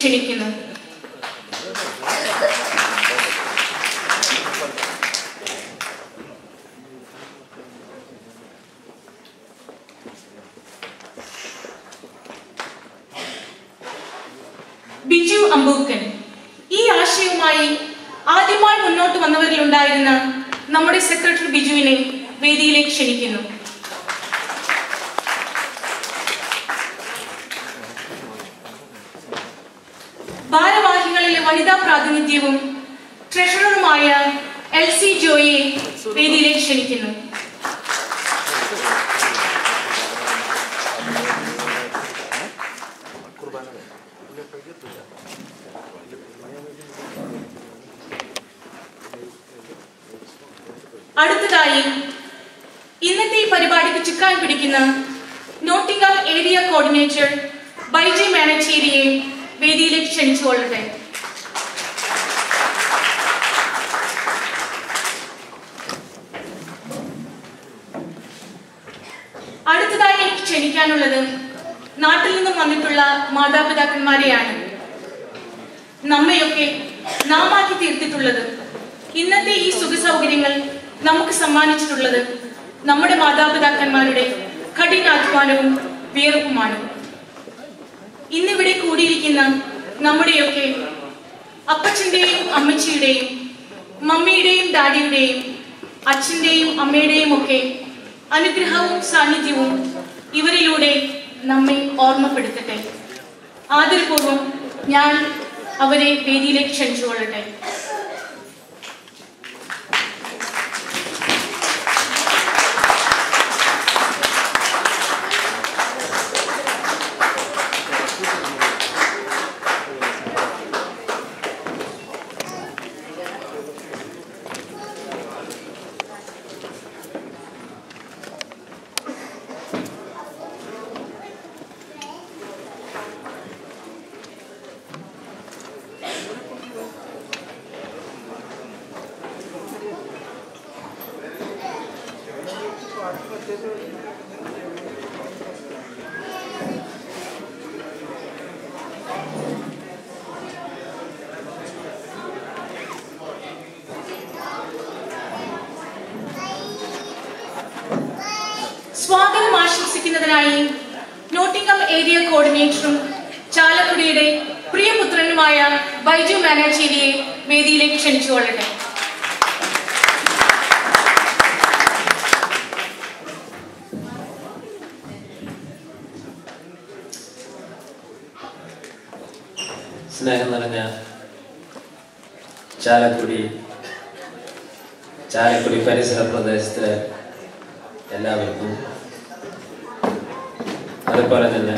ക്ഷണിക്കുന്നു ബിജു അമ്പൂക്കൻ ഈ ആശയവുമായി ആദ്യമായി മുന്നോട്ട് വന്നവരിലുണ്ടായിരുന്ന നമ്മുടെ സെക്രട്ടറി ബിജുവിനെ വേദിയിലേക്ക് ക്ഷണിക്കുന്നു ഭാരവാഹികളിലെ വനിതാ പ്രാതിനിധ്യവും ട്രഷററുമായ എൽ സി ജോയെ വേദിയിലേക്ക് ക്ഷണിക്കുന്നു അടുത്തതായി ഇന്നത്തെ ഈ പരിപാടിക്ക് ചുക്കാൻ പിടിക്കുന്ന നോട്ടിംഗം ഏരിയ കോർഡിനേറ്റർ ബൈജി മാനച്ചേരിയെ വേദിയിലേക്ക് ക്ഷണിച്ചുകൊള്ളട്ടെ അടുത്തതായി എനിക്ക് ക്ഷണിക്കാനുള്ളത് നാട്ടിൽ നിന്നും വന്നിട്ടുള്ള മാതാപിതാക്കന്മാരെയാണ് നമ്മയൊക്കെ നാമാക്കി തീർത്തിട്ടുള്ളത് ഇന്നത്തെ ഈ സുഖ സൗകര്യങ്ങൾ നമുക്ക് സമ്മാനിച്ചിട്ടുള്ളത് നമ്മുടെ മാതാപിതാക്കന്മാരുടെ കഠിനാധ്വാനവും വിയർപ്പുമാണ് ഇന്നിവിടെ കൂടിയിരിക്കുന്ന നമ്മുടെയൊക്കെ അപ്പച്ചന്റെയും അമ്മച്ചിയുടെയും മമ്മിയുടെയും ഡാഡിയുടെയും അച്ഛന്റെയും അമ്മയുടെയും ഒക്കെ അനുഗ്രഹവും സാന്നിധ്യവും ഇവരിലൂടെ നമ്മെ ഓർമ്മപ്പെടുത്തട്ടെ ആദരപൂർവം ഞാൻ അവരെ വേദിയിലേക്ക് ക്ഷണിച്ചുകൊള്ളട്ടെ സ്വാഗതം ആശംസിക്കുന്നതിനായി നോട്ടിംഗം ഏരിയ കോർഡിനേറ്ററും ചാലക്കുടിയുടെ പ്രിയപുത്രനുമായ ബൈജു മാനാച്ചേരിയെ വേദിയിലേക്ക് ക്ഷണിച്ചുകൊള്ളട്ടെ സ്നേഹം നിറഞ്ഞ ചാലക്കുടി ചാലക്കുടി പരിസര പ്രദേശത്തെ എല്ലാവർക്കും അതുപോലെ തന്നെ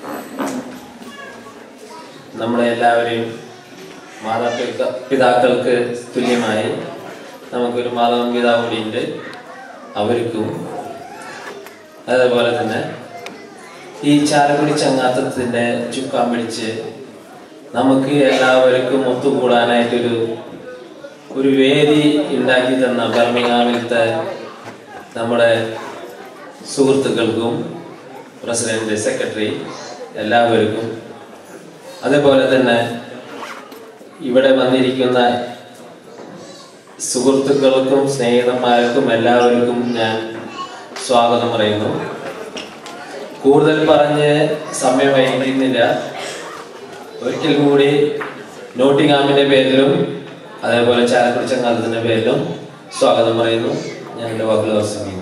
നമ്മളെ എല്ലാവരെയും മാതാപിതാ പിതാക്കൾക്ക് തുല്യമായി നമുക്കൊരു മാതാവും പിതാവും കൂടിയുണ്ട് അവർക്കും അതേപോലെ തന്നെ ഈ ചാലക്കുടി ചങ്ങാത്തത്തിൻ്റെ ചുക്കാൻ പിടിച്ച് നമുക്ക് എല്ലാവർക്കും ഒത്തുകൂടാനായിട്ടൊരു ഒരു വേദി ഉണ്ടാക്കി തന്ന ബർമിങ്ങാമിലത്തെ നമ്മുടെ സുഹൃത്തുക്കൾക്കും പ്രസിഡന്റ് സെക്രട്ടറി എല്ലാവർക്കും അതേപോലെ തന്നെ ഇവിടെ വന്നിരിക്കുന്ന സുഹൃത്തുക്കൾക്കും സ്നേഹിതന്മാർക്കും എല്ലാവർക്കും ഞാൻ സ്വാഗതം പറയുന്നു കൂടുതൽ പറഞ്ഞ് സമയം വൈകുന്നില്ല ഒരിക്കൽ കൂടി നോട്ടിങ്ങാമിന്റെ പേരിലും അതേപോലെ ചാലക്കുടി ചങ്ങാലത്തിന്റെ പേരിലും സ്വാഗതം പറയുന്നു ഞാൻ എൻ്റെ വാക്കുകൾ അവസാനിക്കുന്നു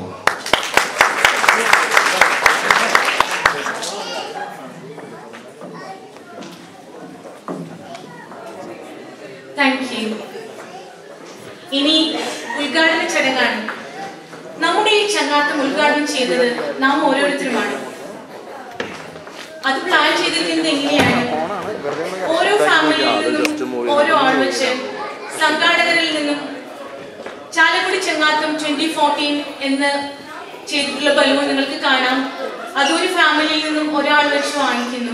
താങ്ക് യു ഇനി ഉദ്ഘാടന ചടങ്ങാണ് നമ്മുടെ ഈ ചങ്ങാത്തം ഉദ്ഘാടനം ചെയ്തത് നാം ഓരോരുത്തരുമാണ് അത് പ്ലാൻ ചെയ്തിരിക്കുന്നത് എങ്ങനെയാണ് ഓരോ ഫാമിലിയിൽ നിന്നും ഓരോ ആൾ വെച്ച് സംഘാടകരിൽ നിന്നും ചാലക്കുടി ചങ്ങാത്തം ട്വന്റി ഫോർട്ടീൻ എന്ന് ചെയ്തിട്ടുള്ള ബലൂൺ നിങ്ങൾക്ക് കാണാം അതൊരു ഫാമിലിയിൽ നിന്നും ഒരാൾ വെച്ച് വാങ്ങിക്കുന്നു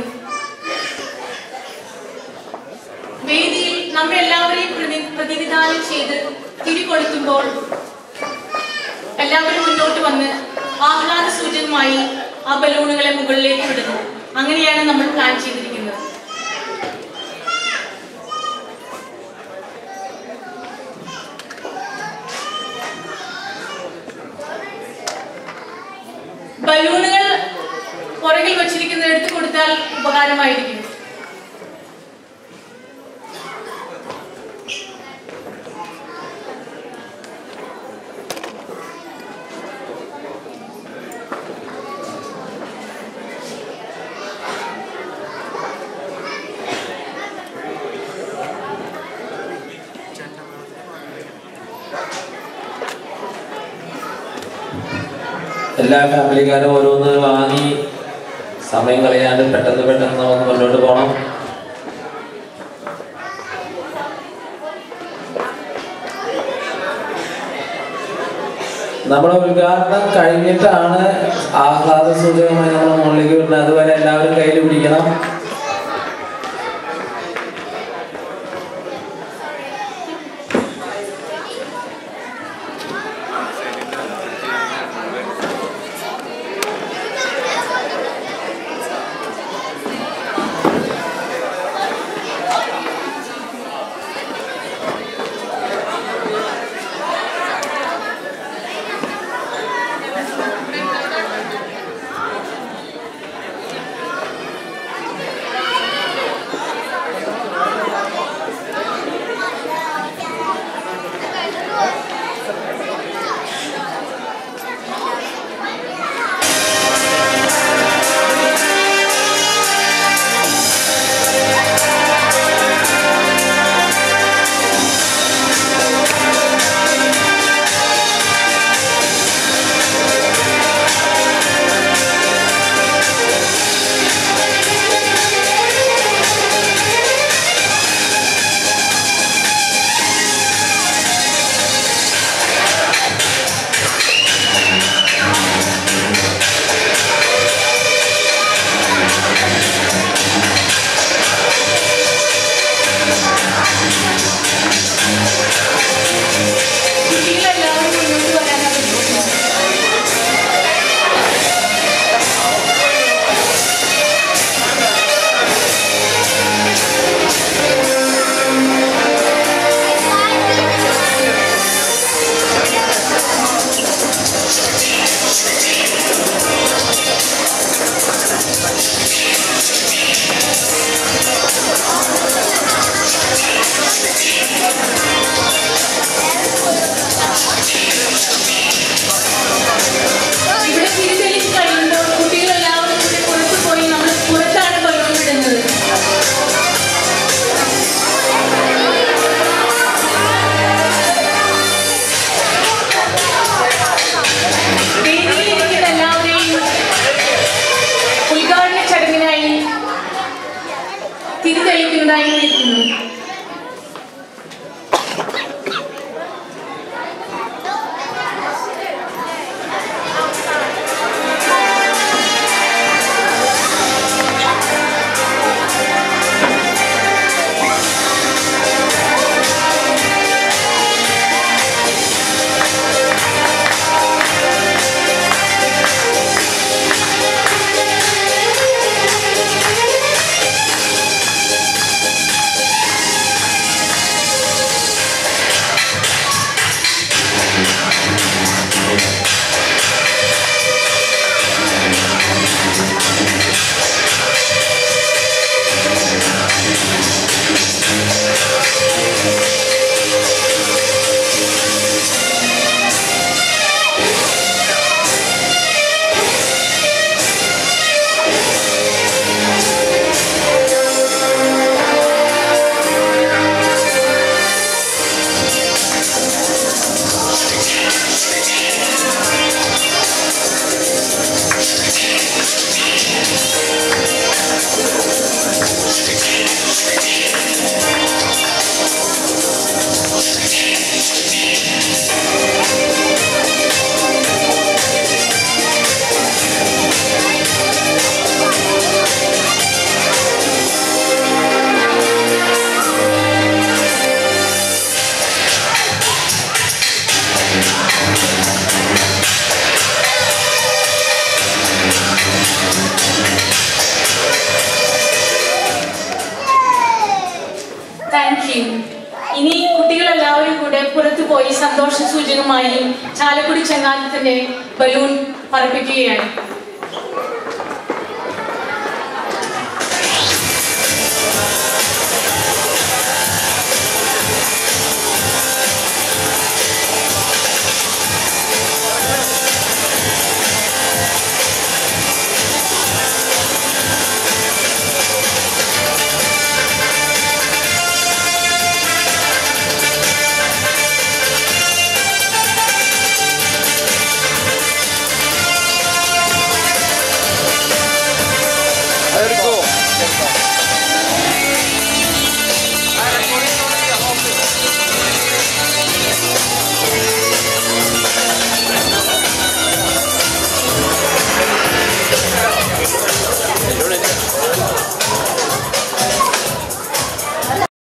വേദിയിൽ നമ്മെ എല്ലാവരെയും പ്രതി- പ്രതിനിധാനം ചെയ്ത് തിരികൊളുത്തുമ്പോൾ എല്ലാവരും മുന്നോട്ട് വന്ന് ആഹ്ലാദ സൂചകമായി ആ ബലൂണുകളെ മുകളിലേക്ക് വിടുന്നു അങ്ങനെയാണ് നമ്മൾ പ്ലാൻ ചെയ്തിരിക്കുന്നത് ഉപകാരമായിരിക്കും എല്ലാ ഫാമിലിക്കാരും ഓരോന്ന് വാങ്ങി സമയം കളയാണ്ട് പെട്ടെന്ന് പെട്ടെന്ന് നമുക്ക് മുന്നോട്ട് പോകണം നമ്മുടെ ഉദ്ഘാടനം കഴിഞ്ഞിട്ടാണ് ആഹ്ലാദ സൂചകമായി നമ്മൾ മുകളിലേക്ക് വരുന്നത് അതുവരെ എല്ലാവരും കയ്യിൽ പിടിക്കണം കുട്ടികളെല്ലാവരും മുന്നോട്ട് വരാനാണ് ഇവിടെ തിരിതെളിച്ച് കഴിയുമ്പോൾ കുട്ടികളെല്ലാവരും കൂടി പുറത്തു പോയി നമ്മൾ പുറത്താണ് ബലൂൺ വിടുന്നത് വേദിയിൽ ഇരിക്കുന്ന എല്ലാവരെയും ഉദ്ഘാടന ചടങ്ങിനായി തിരിതെളിക്കുന്നതായി വിളിക്കുന്നു താങ്ക് യു ഇനി കുട്ടികളെല്ലാവരും കൂടെ പുറത്തു പോയി സന്തോഷ സൂചകമായി ചാലക്കുടി ചങ്ങാത്തത്തിന്റെ ബലൂൺ പറപ്പിക്കുകയാണ്